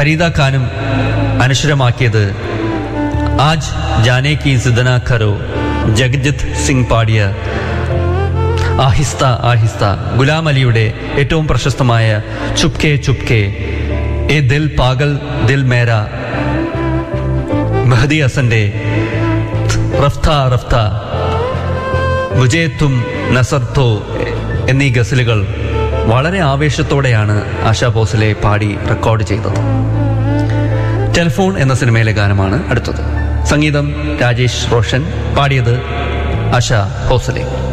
ഫരീദ ഖാനും അനശ്വരമാക്കിയത് ആജ് ജാനേ കി സിദന ഖരോ ജഗജിത് സിംഗ് പാടിയ ആഹിസ്ത ആഹിസ്ത ഗുലാം അലിയുടെ ഏറ്റവും പ്രശസ്തമായ ചുപ്കെ ചുപ്കെ എ ദിൽ പാഗൽ ദിൽ മേര മെഹദി ഹസന്റെ റഫ്ത റഫ്ത മുജേ തും നസർത്തോ എന്നീ ഗസലുകൾ വളരെ ആവേശത്തോടെയാണ് ആശാ ഭോസലെ പാടി റെക്കോർഡ് ചെയ്തത് ടെലിഫോൺ എന്ന സിനിമയിലെ ഗാനമാണ് അടുത്തത് സംഗീതം രാജേഷ് റോഷൻ പാടിയത് ആശാ ഭോസലെ